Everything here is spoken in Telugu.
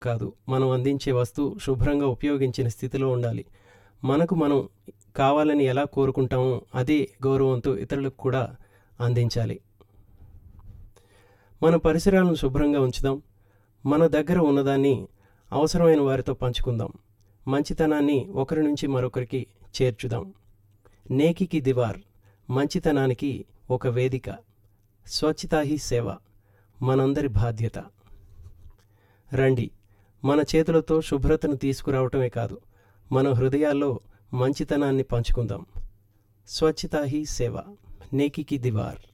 కాదు మనం అందించే వస్తువు శుభ్రంగా ఉపయోగించిన స్థితిలో ఉండాలి మనకు మనం కావాలని ఎలా కోరుకుంటామో అదే గౌరవంతో ఇతరులకు కూడా అందించాలి మన పరిసరాలను శుభ్రంగా ఉంచుదాం మన దగ్గర ఉన్నదాన్ని అవసరమైన వారితో పంచుకుందాం మంచితనాన్ని ఒకరి నుంచి మరొకరికి చేర్చుదాం నేకికి దివార్ మంచితనానికి ఒక వేదిక స్వచ్ఛతా హీ సేవ మనందరి బాధ్యత రండి మన చేతులతో శుభ్రతను తీసుకురావటమే కాదు మన హృదయాల్లో మంచితనాన్ని పంచుకుందాం స్వచ్ఛతా హీ సేవ నేకికి దివార్